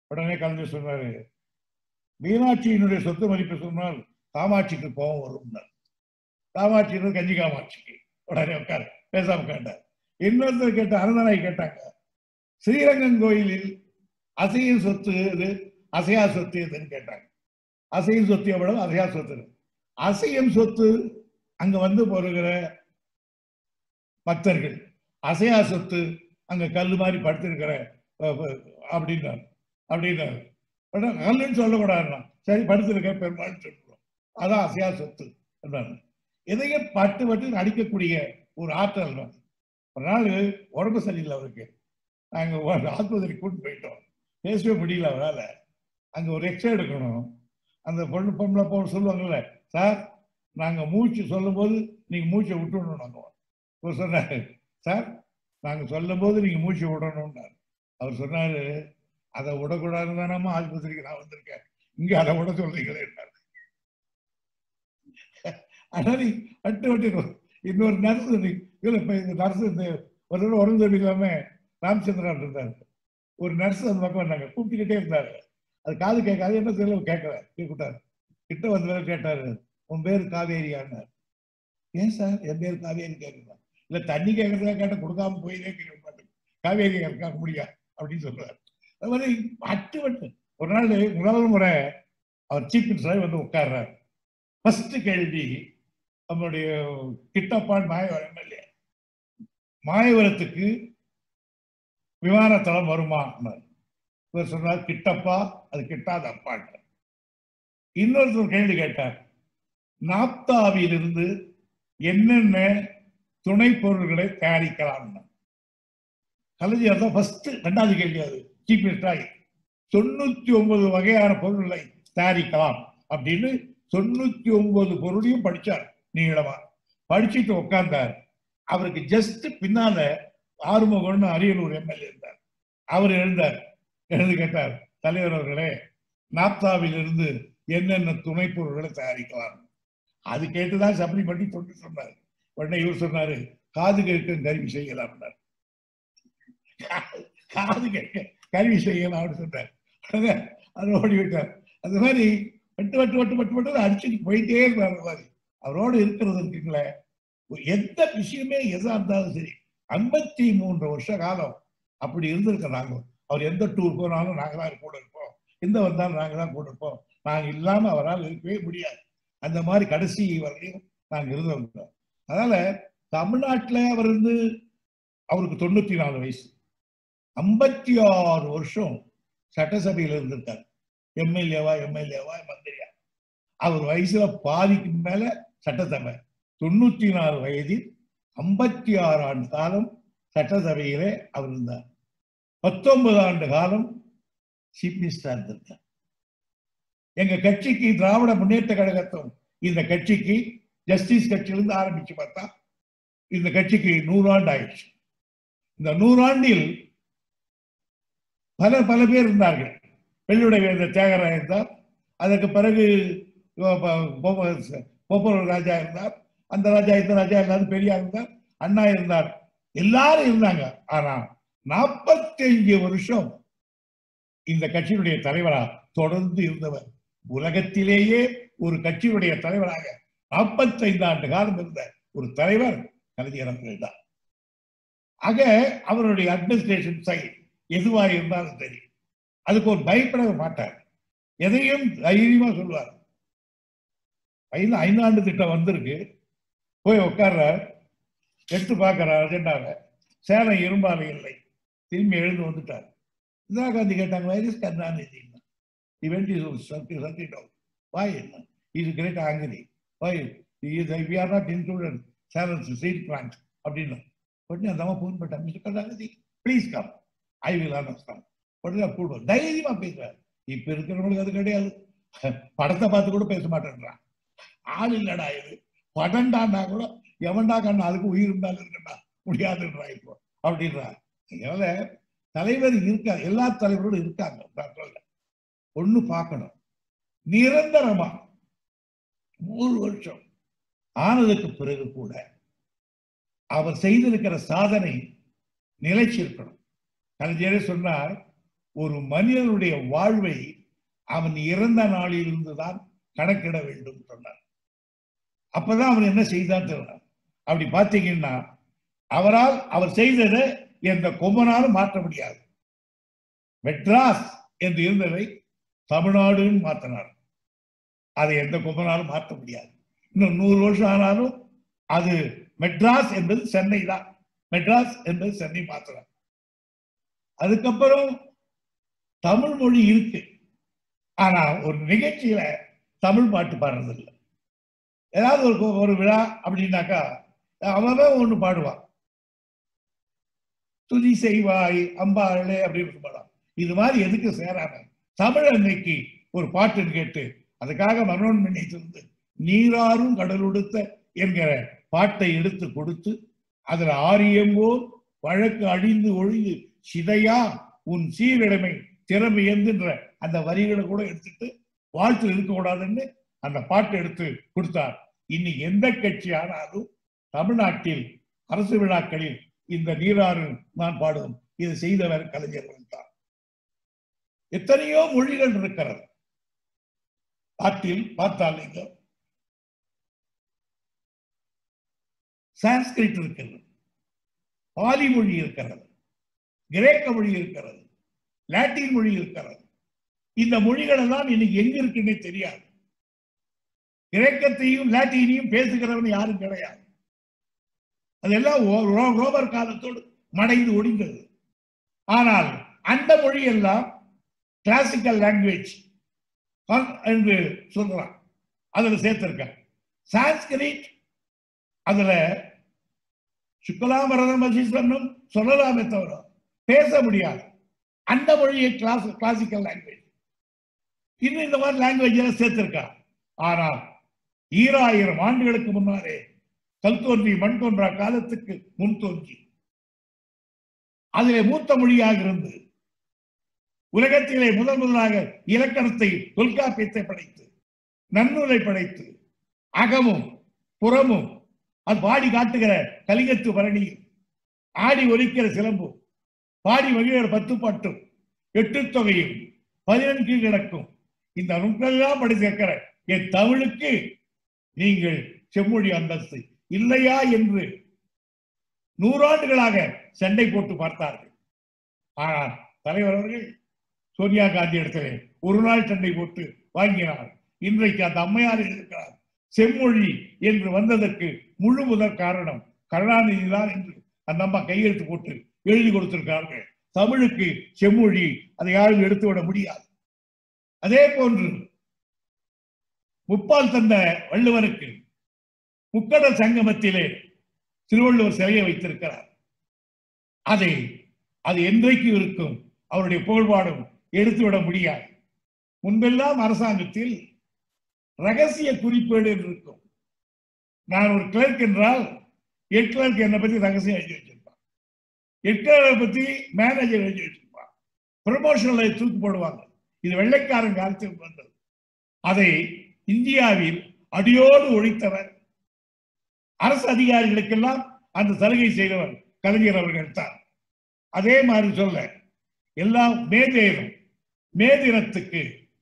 உடனே கலைஞர் சொன்னாரு மீனாட்சியினுடைய சொத்து மதிப்பு சொன்னால் காமாட்சிக்கு கோபம் வரும் காமாட்சின்னு கஞ்சி காமாட்சிக்கு உடனே உட்கார் பேசாம கேட்டார் இன்னொருத்தர் கேட்ட அனந்தனாய் கேட்டாங்க ஸ்ரீரங்கம் கோயிலில் அசையும் சொத்து இது அசையா சொத்து எதுன்னு கேட்டாங்க அசையும் சொத்து எவ்வளவு அசையா சொத்து அசையும் சொத்து அங்க வந்து போருகிற பக்தர்கள் அசையா சொத்து அங்க கல்லு மாதிரி படுத்திருக்கிற அஹ், அஹ், அப்படின்னாரு அப்படின்னாரு உடனே கல்லுன்னு சொல்லக்கூடாதுன்னா சரி படுத்திருக்க பெருமாள் சொல்லுவோம் அதான் அசையா சொத்து என்றாரு எதையும் பட்டு பட்டு அடிக்கக்கூடிய ஒரு ஆற்றல் தான் ஒரு நாள் உடம்பு சரியில்லை அவருக்கு நாங்கள் ஒரு ஆஸ்பத்திரி கூட்டு போயிட்டோம் பேசவே முடியல அவரால் அங்கே ஒரு எக்ஸ்ரே எடுக்கணும் அந்த பொண்ணு பொம்பளை போக சொல்லுவாங்கல்ல சார் நாங்கள் மூச்சு சொல்லும்போது நீங்கள் மூச்சை விட்டுடணும் நாங்கள் அவர் சொன்னார் சார் நாங்கள் சொல்லும்போது நீங்கள் மூச்சை விடணும்னார் அவர் சொன்னார் அதை விடக்கூடாதுன்னு தானம்மா ஆஸ்பத்திரிக்கு நான் வந்திருக்கேன் இங்கே அதை விட சொல்றீங்களேன்னார் ஆனால் நீ வட்டு வட்டு இன்னொரு நர்ஸ் இல்லை இப்போ இந்த நர்ஸ் இந்த ஒரு தடவை உடம்பு சரி இல்லாம ராமச்சந்திரன் இருந்தார் ஒரு நர்ஸ் அந்த பக்கம் வந்தாங்க கூப்பிட்டுக்கிட்டே இருந்தாரு அது காது கேட்காது என்ன தெரியல கேட்கல கேட்டாரு கிட்ட வந்த கேட்டாரு உன் பேர் காவேரியான்னார் ஏன் சார் என் பேர் காவேரி கேட்குறா இல்ல தண்ணி கேட்கறதா கேட்ட கொடுக்காம போயினே கேட்க மாட்டேன் காவேரி இருக்கா முடியா அப்படின்னு சொல்றாரு அது மாதிரி வட்டு வட்டு ஒரு நாள் முதல் முறை அவர் சீஃப் மினிஸ்டராக வந்து உட்கார்றாரு ஃபர்ஸ்ட் கேள்வி நம்மளுடைய கிட்டப்பான் மாயவரம் எம்எல்ஏ மாயவரத்துக்கு விமானத்தளம் வருமா இவர் சொன்னார் கிட்டப்பா அது கிட்டாத அப்பான்ற இன்னொருத்தர் கேள்வி கேட்டார் நாப்தாவிலிருந்து என்னென்ன துணை பொருள்களை தயாரிக்கலாம் கலைஞர் தான் ஃபர்ஸ்ட் ரெண்டாவது கேள்வி அது சீஃப் மினிஸ்டர் தொண்ணூத்தி ஒன்பது வகையான பொருள்களை தயாரிக்கலாம் அப்படின்னு தொண்ணூத்தி ஒன்பது பொருளையும் படிச்சார் நீளமா படிச்சுட்டு உட்கார்ந்தார் அவருக்கு ஜஸ்ட் பின்னால ஆறுமுகம்னு அரியலூர் எம்எல்ஏ இருந்தார் அவர் எழுந்தார் எழுந்து கேட்டார் தலைவர் அவர்களே நாப்தாவில் இருந்து என்னென்ன துணை பொருட்களை தயாரிக்கலாம் அது கேட்டுதான் சப்ளி பண்ணி தொண்டு சொன்னார் உடனே இவர் சொன்னாரு காது கேட்கும் கருவி செய்யலாம் காது கேட்க கருவி செய்யலாம் அப்படின்னு சொன்னார் உடனே அது ஓடி விட்டார் அந்த மாதிரி வட்டு வட்டு வட்டு வட்டு வட்டு அடிச்சுட்டு போயிட்டே இருந்தார் அந்த மாதிரி அவரோடு இருக்கிறது இருக்குங்களே எந்த விஷயமே எதா இருந்தாலும் சரி ஐம்பத்தி மூன்று வருஷ காலம் அப்படி இருந்திருக்க நாங்க அவர் எந்த டூர் போனாலும் நாங்க தான் கூட இருப்போம் எந்த வந்தாலும் நாங்க தான் கூட இருப்போம் நாங்க இல்லாம அவரால் இருக்கவே முடியாது அந்த மாதிரி கடைசி வரையும் நாங்க இருந்தோம் அதனால தமிழ்நாட்டுல அவர் வந்து அவருக்கு தொண்ணூத்தி நாலு வயசு ஐம்பத்தி ஆறு வருஷம் சட்டசபையில் இருந்திருக்காரு எம்எல்ஏவா எம்எல்ஏவா மந்திரியா அவர் வயசுல பாதிக்கு மேல சட்டசபை தொண்ணூத்தி நாலு வயதில் ஐம்பத்தி ஆறு ஆண்டு காலம் சட்டசபையிலே அவர் இருந்தார் பத்தொன்பது ஆண்டு காலம் சீஃப் மினிஸ்டரா இருந்திருக்கார் எங்க கட்சிக்கு திராவிட முன்னேற்ற கழகத்தும் இந்த கட்சிக்கு ஜஸ்டிஸ் கட்சியிலிருந்து ஆரம்பிச்சு பார்த்தா இந்த கட்சிக்கு நூறாண்டு ஆயிடுச்சு இந்த நூறாண்டில் பல பல பேர் இருந்தார்கள் வெள்ளுடை வேந்த தியாகராய இருந்தார் அதற்கு பிறகு கோப்பூர் ராஜா இருந்தார் அந்த ராஜா இந்த ராஜா எல்லாரும் பெரியார் இருந்தார் அண்ணா இருந்தார் எல்லாரும் இருந்தாங்க ஆனா நாற்பத்தஞ்சு வருஷம் இந்த கட்சியினுடைய தலைவரா தொடர்ந்து இருந்தவர் உலகத்திலேயே ஒரு கட்சியினுடைய தலைவராக நாற்பத்தைந்து ஆண்டு காலம் இருந்த ஒரு தலைவர் கலைஞர் அவர்கள் தான் ஆக அவருடைய அட்மினிஸ்ட்ரேஷன் சைட் எதுவாக இருந்தாலும் சரி அதுக்கு ஒரு பயப்பட மாட்டார் எதையும் தைரியமா சொல்லுவார் ஐந்து ஐந்தாண்டு திட்டம் வந்திருக்கு போய் உட்கார்றார் எடுத்து பார்க்கிறார் அஜெண்டாவை சேலம் இரும்பாலை இல்லை திரும்பி எழுந்து வந்துட்டார் இந்திரா காந்தி கேட்டாங்க வைரஸ் Karunanidhi event is something something down why என்ன is great angry why is we are not included Salem steel plant அப்படின்னு உடனே அந்த அம்மா ஃபோன் பண்ணிட்டாங்க mister Karunanidhi please come I will understand உடனே கூடுவோம் தைரியமா பேசுறாரு இப்ப இருக்கிறவங்களுக்கு அது கிடையாது படத்தை பார்த்து கூட பேச மாட்டேன்றான் ஆள் இல்லடா இது படம்டான்னா கூட எவன்டா கண்ணா அதுக்கு உயிர் இருந்தாலும் இருக்கண்டா முடியாதுன்றா இப்போ அப்படின்றா அதனால தலைவர் இருக்காரு எல்லா தலைவரோடும் இருக்காங்க நான் சொல்ல ஒண்ணு பார்க்கணும் நிரந்தரமா நூறு வருஷம் ஆனதுக்கு பிறகு கூட அவர் செய்திருக்கிற சாதனை நிலைச்சிருக்கணும் கலைஞரே சொன்னார் ஒரு மனிதனுடைய வாழ்வை அவன் இறந்த நாளிலிருந்து தான் கணக்கிட வேண்டும் சொன்னார் அப்பதான் அவன் என்ன செய்தான் சொன்னார் அப்படி பார்த்தீங்கன்னா அவரால் அவர் செய்ததை எந்த கொம்பனாலும் மாற்ற முடியாது மெட்ராஸ் என்று இருந்ததை தமிழ்நாடுன்னு மாற்றினார் அதை எந்த கொம்பனாலும் மாற்ற முடியாது இன்னும் நூறு வருஷம் ஆனாலும் அது மெட்ராஸ் என்பது சென்னை தான் மெட்ராஸ் என்பது சென்னை மாத்திரம் அதுக்கப்புறம் தமிழ் மொழி இருக்கு ஆனா ஒரு நிகழ்ச்சியில தமிழ் பாட்டு பாடுறதில்லை ஏதாவது ஒரு ஒரு விழா அப்படின்னாக்கா அவன் ஒண்ணு பாடுவான் துதி செய்வாய் அம்பாளே அப்படின்னு பாடான் இது மாதிரி எதுக்கு சேராம தமிழ் அன்னைக்கு ஒரு பாட்டுன்னு கேட்டு அதுக்காக மனோன்மணியிலிருந்து நீராறும் கடலுடுத்த என்கிற பாட்டை எடுத்து கொடுத்து அதுல ஆரியம்போல் வழக்கு அழிந்து ஒழிந்து சிதையா உன் சீரிடமை திறமை என்கின்ற அந்த வரிகளை கூட எடுத்துட்டு வாழ்த்து இருக்கக்கூடாதுன்னு அந்த பாட்டை எடுத்து கொடுத்தார் இனி எந்த கட்சி ஆனாலும் தமிழ்நாட்டில் அரசு விழாக்களில் இந்த நீராறு நான் பாடுவோம் இது செய்தவர் கலைஞர்கள் தான் எத்தனையோ மொழிகள் இருக்கிறது நாட்டில் பார்த்தால் நீங்க சான்ஸ்கிரிட் இருக்கிறது பாலி மொழி இருக்கிறது கிரேக்க மொழி இருக்கிறது லாட்டின் மொழி இருக்கிறது இந்த மொழிகள் எல்லாம் இன்னைக்கு எங்க இருக்குன்னே தெரியாது கிரேக்கத்தையும் லாட்டினையும் பேசுகிறவன் யாரும் கிடையாது அதெல்லாம் ரோமர் காலத்தோடு மடைந்து ஒடிந்தது ஆனால் அந்த மொழி எல்லாம் கிளாசிக்கல் லாங்குவேஜ் என்று சொல்றான் அதுல சேர்த்திருக்க சான்ஸ்கிரிட் அதுல சுக்கலாமரதம் வசிஷ்டனும் சொல்லலாமே தவிர பேச முடியாது அந்த மொழியை கிளாஸ் கிளாசிக்கல் லாங்குவேஜ் இன்னும் இந்த மாதிரி லாங்குவேஜ் எல்லாம் சேர்த்திருக்கா ஆனால் ஈராயிரம் ஆண்டுகளுக்கு முன்னாலே கல் தோன்றி மண் தோன்றா காலத்துக்கு முன் தோன்றி அதிலே மூத்த மொழியாக இருந்து உலகத்திலே முதல் முதலாக இலக்கணத்தை தொல்காப்பியத்தை படைத்து நன்னூலை படைத்து அகமும் புறமும் அது பாடி காட்டுகிற கலிங்கத்து பரணியும் ஆடி ஒலிக்கிற சிலம்பும் பாடி மகிழர் பத்து பாட்டும் எட்டு தொகையும் பதினெண்டு கிடக்கும் இந்த நுட்களெல்லாம் படித்திருக்கிற என் தமிழுக்கு நீங்கள் செம்மொழி அந்தஸ்து இல்லையா என்று நூறாண்டுகளாக சண்டை போட்டு பார்த்தார்கள் ஆனால் தலைவர் அவர்கள் சோனியா காந்தி இடத்திலே ஒரு நாள் சண்டை போட்டு வாங்கினார் இன்றைக்கு அந்த அம்மையார் இருக்கிறார் செம்மொழி என்று வந்ததற்கு முழு முதற் காரணம் கருணாநிதி தான் என்று அந்த அம்மா கையெழுத்து போட்டு எழுதி கொடுத்திருக்கார்கள் தமிழுக்கு செம்மொழி அதை யாரும் எடுத்து விட முடியாது அதே போன்று முப்பால் தந்த வள்ளுவருக்கு முக்கடல் சங்கமத்திலே திருவள்ளுவர் சிலையை வைத்திருக்கிறார் அதை அது என்றைக்கு இருக்கும் அவருடைய புகழ்பாடும் எடுத்துவிட முடியாது முன்பெல்லாம் அரசாங்கத்தில் ரகசிய குறிப்பேடு என்று இருக்கும் நான் ஒரு கிளர்க் என்றால் ஹெட் கிளர்க் என்னை பத்தி ரகசியம் எழுதி வச்சிருப்பான் ஹெட் கிளர்க்கை பத்தி மேனேஜர் எழுதி வச்சிருப்பான் ப்ரமோஷன்ல தூக்கி போடுவாங்க இது வெள்ளைக்காரன் காலத்தில் வந்தது அதை இந்தியாவில் அடியோடு ஒழித்தவர் அரசு அதிகாரிகளுக்கெல்லாம் அந்த சலுகை செய்தவர் கலைஞர் அவர்கள் தான் அதே மாதிரி சொல்ல எல்லாம் மே தினம் மே தினத்துக்கு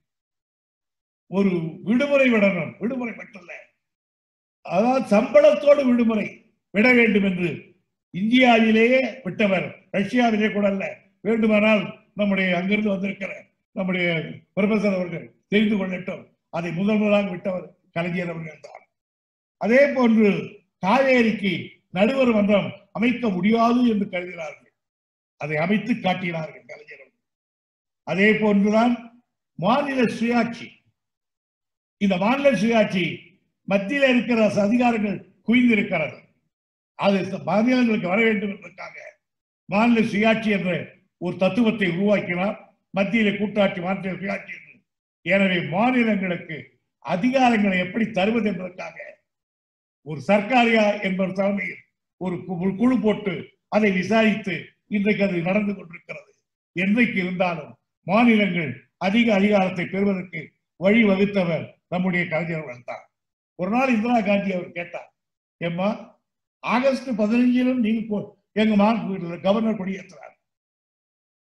ஒரு விடுமுறை விடணும் விடுமுறை மட்டுமல்ல அதாவது சம்பளத்தோடு விடுமுறை விட வேண்டும் என்று இந்தியாவிலேயே விட்டவர் ரஷ்யாவிலே கூட அல்ல வேண்டுமானால் நம்முடைய அங்கிருந்து வந்திருக்கிற நம்முடைய ப்ரொஃபசர் அவர்கள் தெரிந்து கொள்ளட்டும் அதை முதல் முதலாக விட்டவர் கலைஞர் அவர்கள் தான் அதே போன்று காவேரிக்கு நடுவர் மன்றம் அமைக்க முடியாது என்று கருதினார்கள் அதை அமைத்து காட்டினார்கள் கலைஞர் அதே போன்றுதான் மாநில சுயாட்சி இந்த மாநில சுயாட்சி மத்தியில் இருக்கிற அதிகாரங்கள் குவிந்திருக்கிறது அது மாநிலங்களுக்கு வர வேண்டும் என்பதற்காக மாநில சுயாட்சி என்ற ஒரு தத்துவத்தை உருவாக்கினார் மத்தியில கூட்டாட்சி மாநில சுயாட்சி என்று எனவே மாநிலங்களுக்கு அதிகாரங்களை எப்படி தருவது என்பதற்காக ஒரு சர்க்காரியா என்பவர் தலைமையில் ஒரு குழு போட்டு அதை விசாரித்து இன்றைக்கு அது நடந்து கொண்டிருக்கிறது என்றைக்கு இருந்தாலும் மாநிலங்கள் அதிக அதிகாரத்தை பெறுவதற்கு வழி வகுத்தவர் நம்முடைய கலைஞர்கள் தான் ஒரு நாள் இந்திரா காந்தி அவர் கேட்டார் ஏம்மா ஆகஸ்ட் பதினஞ்சிலும் நீங்க எங்க கவர்னர் கொடியேற்றுறார்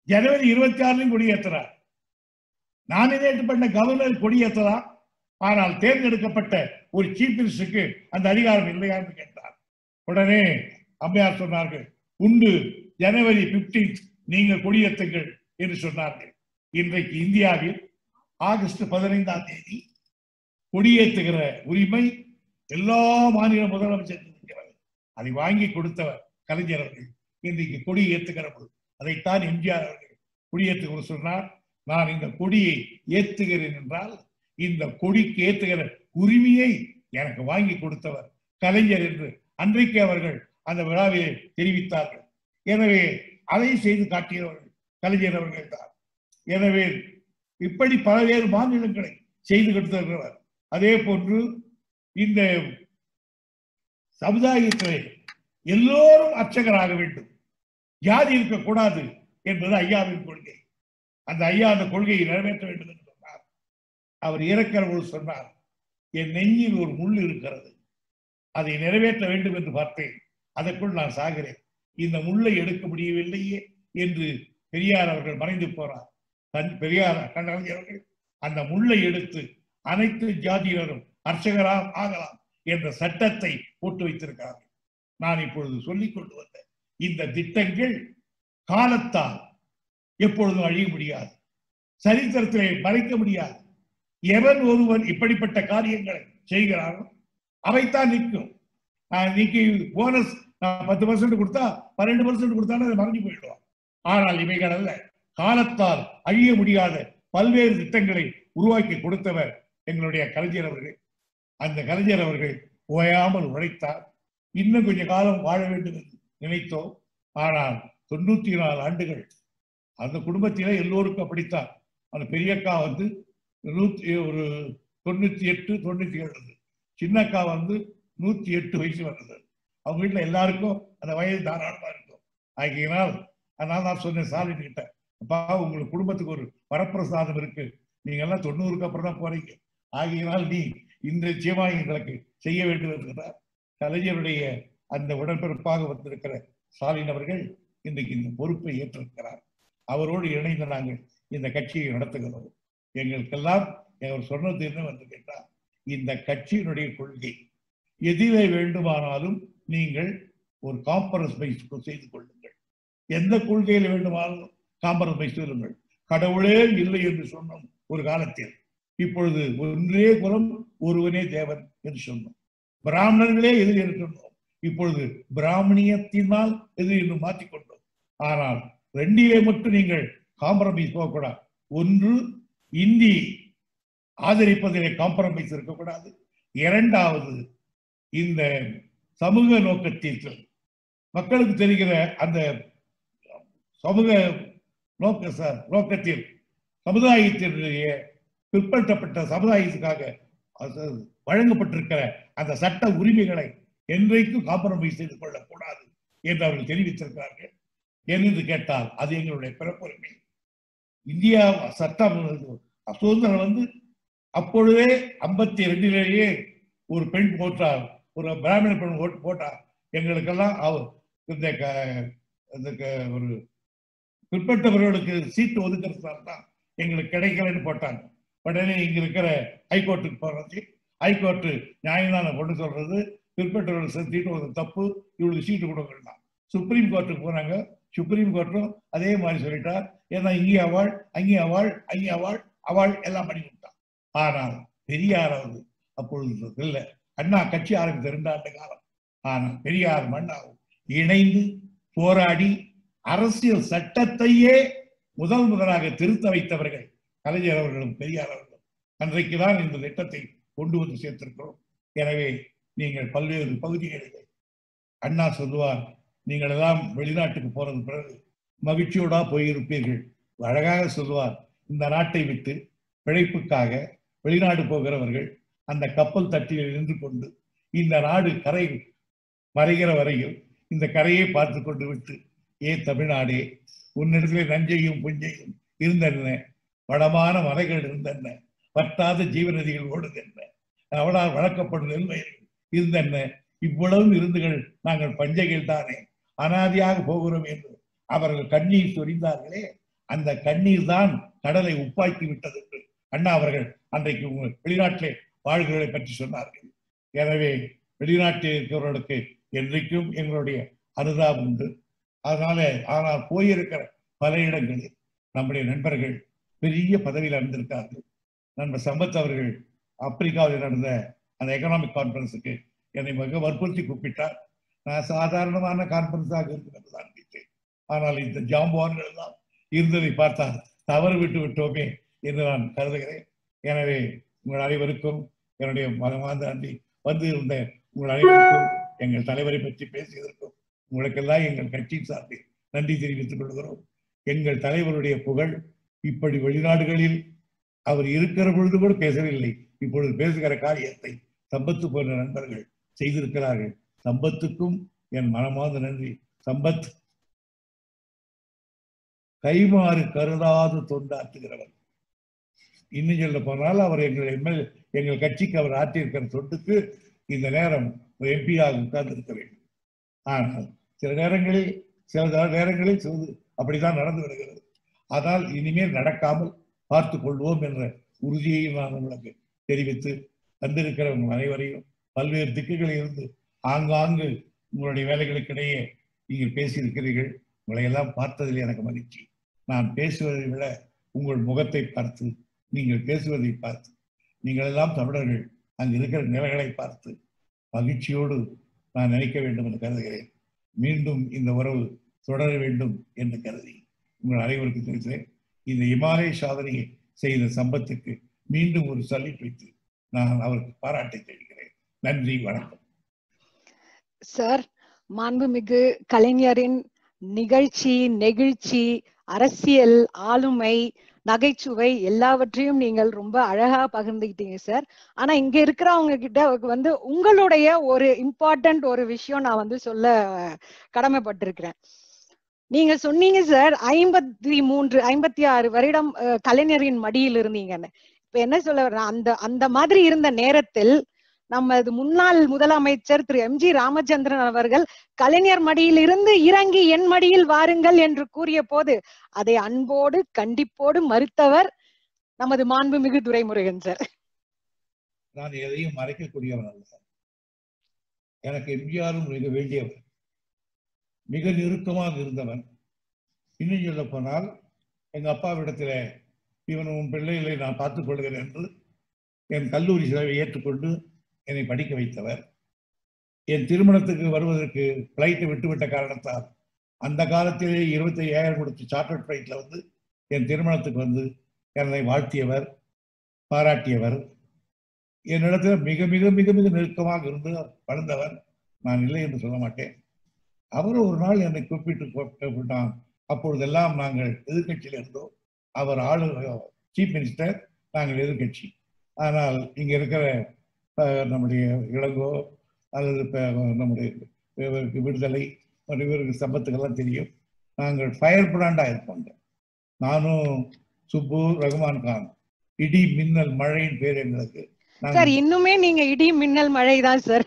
ஜனவரி இருபத்தி ஆறுலையும் கொடியேற்றுறார் நாமினேட் பண்ண கவர்னர் கொடியேற்றலாம் ஆனால் தேர்ந்தெடுக்கப்பட்ட ஒரு சீஃப் மினிஸ்டருக்கு அந்த அதிகாரம் இல்லையா என்று கேட்டார் உடனே அம்மையார் சொன்னார்கள் உண்டு ஜனவரி 15th நீங்கள் கொடியேற்றுங்கள் என்று சொன்னார்கள் இன்றைக்கு இந்தியாவில் ஆகஸ்ட் பதினைந்தாம் தேதி கொடியேற்றுகிற உரிமை எல்லா மாநில முதலமைச்சர்களும் இருக்கிறது அதை வாங்கி கொடுத்தவர் கலைஞர் அவர்கள் இன்றைக்கு கொடி ஏற்றுகிற போது அதைத்தான் எம்ஜிஆர் அவர்கள் கொடியேற்றுகிற சொன்னார் நான் இந்த கொடியை ஏற்றுகிறேன் என்றால் இந்த கொடிக்கு ஏற்றுகிற உரிமையை எனக்கு வாங்கி கொடுத்தவர் கலைஞர் என்று அன்றைக்கு அவர்கள் அந்த விழாவிலே தெரிவித்தார்கள் எனவே அதை செய்து காட்டியவர்கள் கலைஞர் அவர்கள் தான் எனவே இப்படி பல்வேறு மாநிலங்களை செய்து கொடுத்திருக்கிறவர் அதே போன்று இந்த சமுதாயத்திலே எல்லோரும் அர்ச்சகராக வேண்டும் ஜாதி இருக்கக்கூடாது என்பது ஐயாவின் கொள்கை அந்த ஐயா அந்த கொள்கையை நிறைவேற்ற வேண்டும் என்று சொன்னார் அவர் இறக்கிற போது சொன்னார் என் நெஞ்சில் ஒரு முள் இருக்கிறது அதை நிறைவேற்ற வேண்டும் என்று பார்த்தேன் அதற்குள் நான் சாகிறேன் இந்த முள்ளை எடுக்க முடியவில்லையே என்று பெரியார் அவர்கள் மறைந்து போறார் தன் பெரியார் கலைஞர் அவர்கள் அந்த முள்ளை எடுத்து அனைத்து ஜாதியினரும் அர்ச்சகராம் ஆகலாம் என்ற சட்டத்தை போட்டு வைத்திருக்கிறார்கள் நான் இப்பொழுது சொல்லிக் கொண்டு வந்த இந்த திட்டங்கள் காலத்தால் எப்பொழுதும் அழிய முடியாது சரித்திரத்திலே மறைக்க முடியாது எவன் ஒருவன் இப்படிப்பட்ட காரியங்களை செய்கிறானோ அவைத்தான் நிற்கும் ஆஹ் இன்னைக்கு போனஸ் பத்து பர்சன்ட் கொடுத்தா பன்னெண்டு பர்சன்ட் கொடுத்தாலும் அது மறைஞ்சு போயிடுவான் ஆனால் இவைகள் அல்ல காலத்தால் அழிய முடியாத பல்வேறு திட்டங்களை உருவாக்கி கொடுத்தவர் எங்களுடைய கலைஞர் அவர்கள் அந்த கலைஞர் அவர்கள் ஓயாமல் உழைத்தார் இன்னும் கொஞ்ச காலம் வாழ வேண்டும் என்று நினைத்தோம் ஆனால் தொண்ணூத்தி நாலு ஆண்டுகள் அந்த குடும்பத்திலே எல்லோருக்கும் அப்படித்தான் அந்த பெரியக்கா வந்து நூத்தி ஒரு தொண்ணூத்தி எட்டு தொண்ணூத்தி ஏழு சின்னக்கா வந்து நூத்தி எட்டு வயசு வந்தது அவங்க வீட்டுல எல்லாருக்கும் அந்த வயது தாராளமா இருக்கும் ஆகியனால் அதனால நான் சொன்னேன் ஸ்டாலின் கிட்ட அப்பா உங்களுக்கு குடும்பத்துக்கு ஒரு வரப்பிரசாதம் இருக்கு நீங்க எல்லாம் தொண்ணூறுக்கு அப்புறம் தான் போறீங்க ஆகியனால் நீ இந்த நிச்சயமா எங்களுக்கு செய்ய வேண்டும் என்கிறார் கலைஞருடைய அந்த உடன்பிறப்பாக வந்திருக்கிற ஸ்டாலின் அவர்கள் இன்றைக்கு இந்த பொறுப்பை ஏற்றிருக்கிறார் அவரோடு இணைந்து நாங்கள் இந்த கட்சியை நடத்துகிறோம் எங்களுக்கெல்லாம் அவர் சொன்னது என்ன வந்து கேட்டால் இந்த கட்சியினுடைய கொள்கை எதிலே வேண்டுமானாலும் நீங்கள் ஒரு காம்பரமைஸ் செய்து கொள்ளுங்கள் எந்த கொள்கையில் வேண்டுமானாலும் காம்பரமைஸ் செய்யுங்கள் கடவுளே இல்லை என்று சொன்னோம் ஒரு காலத்தில் இப்பொழுது ஒன்றே குலம் ஒருவனே தேவன் என்று சொன்னோம் பிராமணர்களே எதிர் என்று சொன்னோம் இப்பொழுது பிராமணியத்தினால் எதிர் என்று மாற்றிக்கொண்டோம் ஆனால் ரெண்டிலே மட்டும் நீங்கள் காம்பரமைஸ் போகக்கூடாது ஒன்று இந்தி ஆதரிப்பதிலே காம்பரமைஸ் இருக்கக்கூடாது இரண்டாவது இந்த சமூக நோக்கத்தில் மக்களுக்கு தெரிகிற அந்த சமூக நோக்க ச- நோக்கத்தில் சமுதாயத்தினுடைய பிற்படுத்தப்பட்ட சமுதாயத்துக்காக அது வழங்கப்பட்டிருக்கிற அந்த சட்ட உரிமைகளை என்றைக்கும் காம்பரமைஸ் செய்து கொள்ளக்கூடாது என்று அவர்கள் தெரிவித்திருக்கிறார்கள் என்று கேட்டால் அது எங்களுடைய பிறப்புரிமை இந்தியா சட்டம் சுதந்திரம் வந்து அப்பொழுதே ஐம்பத்தி ரெண்டிலேயே ஒரு பெண் போட்டார் ஒரு பிராமண பெண் ஓட்டு போட்டார் எங்களுக்கெல்லாம் அவர் இந்த க- இந்த க- ஒரு பிற்பட்டவர்களுக்கு சீட்டு ஒதுக்கிறதுனால தான் எங்களுக்கு கிடைக்கலன்னு போட்டாங்க உடனே இங்க இருக்கிற ஹைகோர்ட்டுக்கு போறது ஹைகோர்ட்டு நியாயம்தான் நான் கொண்டு சொல்றது பிற்பட்டவர்களுக்கு சீட்டு ஒதுக்க தப்பு இவளுக்கு சீட்டு கொடுக்கலாம் சுப்ரீம் கோர்ட்டுக்கு போனாங்க சுப்ரீம் கோர்ட்டும் அதே மாதிரி சொல்லிட்டார் ஏன்னா இங்கே அவாள் அங்கே அவாள் அங்கே அவாள் அவாள் எல்லாம் பண்ணி விட்டான் ஆனால் பெரியாராவது அப்பொழுது இல்லை அண்ணா கட்சி ஆரம்பித்த ரெண்டு ஆண்டு காலம் ஆனால் பெரியார் மன்னாவும் இணைந்து போராடி அரசியல் சட்டத்தையே முதல் முதலாக திருத்த வைத்தவர்கள் கலைஞர் அவர்களும் பெரியார் அவர்களும் அன்றைக்கு தான் இந்த திட்டத்தை கொண்டு வந்து சேர்த்திருக்கிறோம் எனவே நீங்கள் பல்வேறு பகுதிகளிலே அண்ணா சொல்லுவார் நீங்கள் எல்லாம் வெளிநாட்டுக்கு போறது பிறகு மகிழ்ச்சியோடா போயிருப்பீர்கள் அழகாக சொல்லுவார் இந்த நாட்டை விட்டு பிழைப்புக்காக வெளிநாடு போகிறவர்கள் அந்த கப்பல் தட்டியில் நின்று கொண்டு இந்த நாடு கரை மறைகிற வரையில் இந்த கரையை பார்த்து கொண்டு விட்டு ஏ தமிழ்நாடே உன்னிடத்திலே நஞ்சையும் புஞ்சையும் இருந்தன வளமான மலைகள் இருந்தன வட்டாத ஜீவநதிகள் ஓடுகின்றன அவளால் வளர்க்கப்படும் நெல்வயல்கள் இருந்தன இவ்வளவு இருந்துகள் நாங்கள் பஞ்சைகள் தானே அனாதியாக போகிறோம் என்று அவர்கள் கண்ணீர் சொரிந்தார்களே அந்த கண்ணீர் தான் கடலை உப்பாக்கி விட்டது என்று அண்ணா அவர்கள் அன்றைக்கு உங்கள் வெளிநாட்டிலே வாழ்கிறதை பற்றி சொன்னார்கள் எனவே வெளிநாட்டில் இருக்கிறவர்களுக்கு என்றைக்கும் எங்களுடைய அனுதாபம் உண்டு அதனால ஆனால் போயிருக்கிற பல இடங்களில் நம்முடைய நண்பர்கள் பெரிய பதவியில் இருந்திருக்கார்கள் நண்பர் சம்பத் அவர்கள் ஆப்பிரிக்காவில் நடந்த அந்த எக்கனாமிக் கான்பரன்ஸுக்கு என்னை மிக வற்புறுத்தி கூப்பிட்டார் நான் சாதாரணமான கான்பரன்ஸாக இருக்கிறது தான் நினைத்தேன் ஆனால் இந்த ஜாம்பவான்கள் எல்லாம் இருந்ததை பார்த்தால் தவறு விட்டு விட்டோமே என்று நான் கருதுகிறேன் எனவே உங்கள் அனைவருக்கும் என்னுடைய மனமார்ந்த நன்றி வந்து இருந்த உங்கள் அனைவருக்கும் எங்கள் தலைவரை பற்றி பேசியதற்கும் உங்களுக்கெல்லாம் எங்கள் கட்சியின் சார்பில் நன்றி தெரிவித்துக் கொள்கிறோம் எங்கள் தலைவருடைய புகழ் இப்படி வெளிநாடுகளில் அவர் இருக்கிற பொழுது கூட பேசவில்லை இப்பொழுது பேசுகிற காரியத்தை சம்பத்து போன்ற நண்பர்கள் செய்திருக்கிறார்கள் சம்பத்துக்கும் என் மனமார்ந்த நன்றி சம்பத் கைமாறு கருதாது தொண்டாற்றுகிறவர் இன்னும் சொல்ல போனால் அவர் எங்கள் எம்எல் எங்கள் கட்சிக்கு அவர் ஆற்றியிருக்கிற தொண்டுக்கு இந்த நேரம் எம்பியாக உட்கார்ந்து இருக்க வேண்டும் ஆனால் சில நேரங்களில் சில நேரங்களில் சிலது அப்படித்தான் நடந்து விடுகிறது ஆனால் இனிமேல் நடக்காமல் பார்த்து கொள்வோம் என்ற உறுதியை நான் உங்களுக்கு தெரிவித்து தந்திருக்கிற உங்கள் அனைவரையும் பல்வேறு திக்குகளில் இருந்து ஆங்காங்கு உங்களுடைய வேலைகளுக்கிடையே நீங்கள் பேசியிருக்கிறீர்கள் உங்களை எல்லாம் பார்த்ததில் எனக்கு மகிழ்ச்சி நான் பேசுவதை விட உங்கள் முகத்தை பார்த்து நீங்கள் பேசுவதை பார்த்து நீங்கள் எல்லாம் தமிழர்கள் அங்கு இருக்கிற நிலைகளை பார்த்து மகிழ்ச்சியோடு நான் நினைக்க வேண்டும் என்று கருதுகிறேன் மீண்டும் இந்த உறவு தொடர வேண்டும் என்று கருதி உங்கள் அனைவருக்கும் தெரிவித்தேன் இந்த இமாலய சாதனையை செய்த சம்பத்துக்கு மீண்டும் ஒரு சல்லிட் வைத்து நான் அவருக்கு பாராட்டை தெரிவிக்கிறேன் நன்றி வணக்கம் சார் மாண்புமிகு கலைஞரின் நிகழ்ச்சி நெகிழ்ச்சி அரசியல் ஆளுமை நகைச்சுவை எல்லாவற்றையும் நீங்கள் ரொம்ப அழகா பகிர்ந்துக்கிட்டீங்க சார் ஆனா இங்க இருக்கிறவங்க கிட்ட வந்து உங்களுடைய ஒரு இம்பார்ட்டன்ட் ஒரு விஷயம் நான் வந்து சொல்ல கடமைப்பட்டிருக்கிறேன் நீங்க சொன்னீங்க சார் ஐம்பத்தி மூன்று ஐம்பத்தி ஆறு வருடம் அஹ், கலைஞரின் மடியில் இருந்தீங்கன்னு இப்ப என்ன சொல்ல வர்றேன் அந்த அந்த மாதிரி இருந்த நேரத்தில் நமது முன்னாள் முதலமைச்சர் திரு எம் ஜி ராமச்சந்திரன் அவர்கள் கலைஞர் மடியில் இருந்து இறங்கி என் மடியில் வாருங்கள் என்று கூறிய போது அதை அன்போடு கண்டிப்போடு மறுத்தவர் நமது மாண்புமிகு துரைமுருகன் சார் நான் எதையும் மறைக்கக்கூடியவன் அல்ல எனக்கு எம்ஜிஆரும் மிக வேண்டியவர் மிக நெருக்கமாக இருந்தவன் இன்னும் சொல்ல போனால் எங்க அப்பாவிடத்துல இவன் உன் பிள்ளைகளை நான் பார்த்துக் கொள்கிறேன் என்று என் கல்லூரி செலவை ஏற்றுக்கொண்டு என்னை படிக்க வைத்தவர் என் திருமணத்துக்கு வருவதற்கு பிளைட்டை விட்டுவிட்ட காரணத்தால் அந்த காலத்திலே இருபத்தி ஐயாயிரம் கொடுத்து சார்ட்டர் பிளைட்ல வந்து என் திருமணத்துக்கு வந்து என்னை வாழ்த்தியவர் பாராட்டியவர் என்னிடத்தில் மிக மிக மிக மிக நெருக்கமாக இருந்து வளர்ந்தவர் நான் இல்லை என்று சொல்ல மாட்டேன் அவர் ஒரு நாள் என்னை கூப்பிட்டு கூப்பிட்டான் அப்பொழுதெல்லாம் நாங்கள் எதிர்க்கட்சியில் இருந்தோம் அவர் ஆளு சீஃப் மினிஸ்டர் நாங்கள் எதிர்க்கட்சி ஆனால் இங்க இருக்கிற அஹ், நம்முடைய இளங்கோ அல்லது இப்ப நம்முடைய இவருக்கு விடுதலை மற்றும் இவருக்கு சம்பத்துக்கெல்லாம் தெரியும் நாங்கள் ஃபயர் பிராண்டா இருப்போங்க நானும் சுப்பு ரகுமான் கான் இடி மின்னல் மழையின் பேர் எங்களுக்கு நாங்க சார் இன்னுமே நீங்க இடி மின்னல் மழை தான் சார்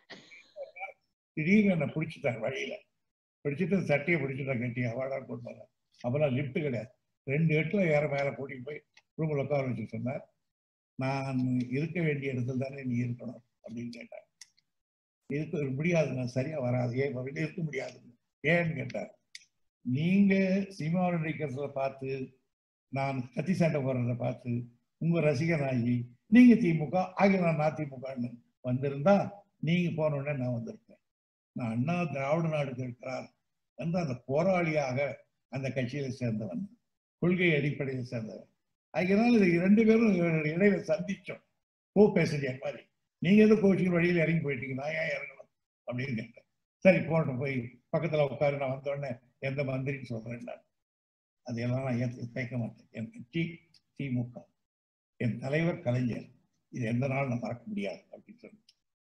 திடீர்னு என்னை பிடிச்சிட்டாங்க வழியில பிடிச்சிட்டு சட்டையை பிடிச்சிட்டா கட்டி அவார்டா கொண்டு வந்தேன் அப்பெல்லாம் லிஃப்ட் கிடையாது ரெண்டு எட்டுல ஏற மேல கூட்டிட்டு போய் ரூம்ல உட்கார வச்சு சொன்னார் நான் இருக்க வேண்டிய இடத்துல தானே நீ இருக்கணும் அப்படின்னு கேட்டார் இருக்க முடியாது நான் சரியா வராது ஏன் வெளியே இருக்க முடியாது ஏன்னு கேட்டார் நீங்க சினிமாவில் நடிக்கிறத பார்த்து நான் கத்தி சண்டை போடுறத பார்த்து உங்க ரசிகனாகி நீங்க திமுக ஆகிய நான் அதிமுகன்னு வந்திருந்தா நீங்க போன உடனே நான் வந்திருப்பேன் நான் அண்ணா திராவிட நாடு இருக்கிறார் என்று அந்த போராளியாக அந்த கட்சியில சேர்ந்தவன் கொள்கை அடிப்படையில் சேர்ந்தவன் அதனால இது ரெண்டு பேரும் இடையில சந்திச்சோம் கோ பேசஞ்சர் மாதிரி நீங்க எதுவும் கோச்சிங் வழியில் இறங்கி போயிட்டீங்க நான் ஏன் இறங்கணும் அப்படின்னு கேட்டேன் சரி போட்டோம் போய் பக்கத்துல உட்காரு நான் வந்த உடனே எந்த மந்திரின்னு சொல்றேன் நான் அதையெல்லாம் நான் ஏற்று கேட்க மாட்டேன் என் கட்சி திமுக என் தலைவர் கலைஞர் இது எந்த நாள் நான் மறக்க முடியாது அப்படின்னு சொன்னேன்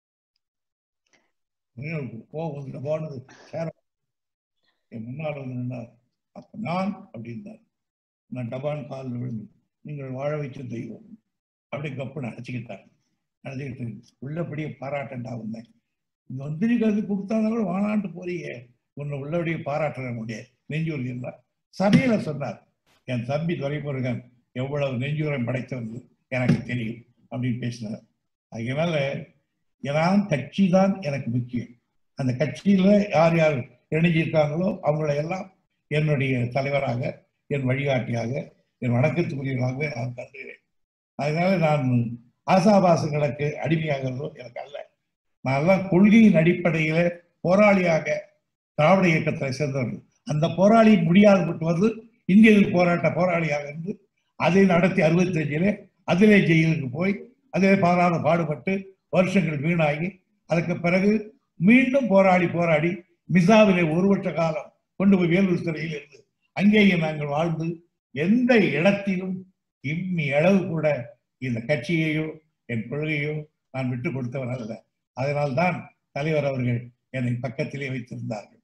எனக்கு கோவம் வந்து போனது சேர என் முன்னால் வந்து நின்னார் அப்ப நான் அப்படின்னார் நான் டபான் காலில் விழுந்து நீங்கள் வாழ வைத்த தெய்வம் அப்படி கப்பு அடைச்சிக்கிட்டார் அடைச்சிக்கிட்டு உள்ளபடியே பாராட்டண்டா வந்தேன் இந்த மந்திரி கருத்து கொடுத்தாங்க வானான்ட்டு போறீங்க உன்னை உள்ளபடியே பாராட்டுற முடிய நெஞ்சூர் இருந்தார் சபையில சொன்னார் என் தம்பி துரைமுருகன் எவ்வளவு நெஞ்சுரம் படைத்தவர்கள் எனக்கு தெரியும் அப்படின்னு பேசினார் அதனால நான் கட்சி தான் எனக்கு முக்கியம் அந்த கட்சியில யார் யார் இணைஞ்சிருக்காங்களோ அவங்கள எல்லாம் என்னுடைய தலைவராக என் வழிகாட்டியாக என் வணக்கத்துக்குரியவராகவே நான் கருதுகிறேன் அதனால நான் ஆசாபாசங்களுக்கு அடிமையாகிறதோ எனக்கு அல்ல நான் எல்லாம் கொள்கையின் அடிப்படையில போராளியாக திராவிட இயக்கத்தை சேர்ந்தவர்கள் அந்த போராளி முடியாது விட்டு வந்து இந்தியர்கள் போராட்ட போராளியாக இருந்து அதை நடத்தி அறுபத்தி அஞ்சிலே அதிலே ஜெயிலுக்கு போய் அதிலே பாராத பாடுபட்டு வருஷங்கள் வீணாகி அதுக்கு பிறகு மீண்டும் போராடி போராடி மிசாவிலே ஒரு வருஷ காலம் கொண்டு போய் வேலூர் சிறையில் இருந்து அங்கேயே நாங்கள் வாழ்ந்து எந்த இடத்திலும் இம்மி அளவு கூட இந்த கட்சியையோ என் கொள்கையோ நான் விட்டு கொடுத்தவன் அல்ல அதனால்தான் தலைவர் அவர்கள் என்னை பக்கத்திலே வைத்திருந்தார்கள்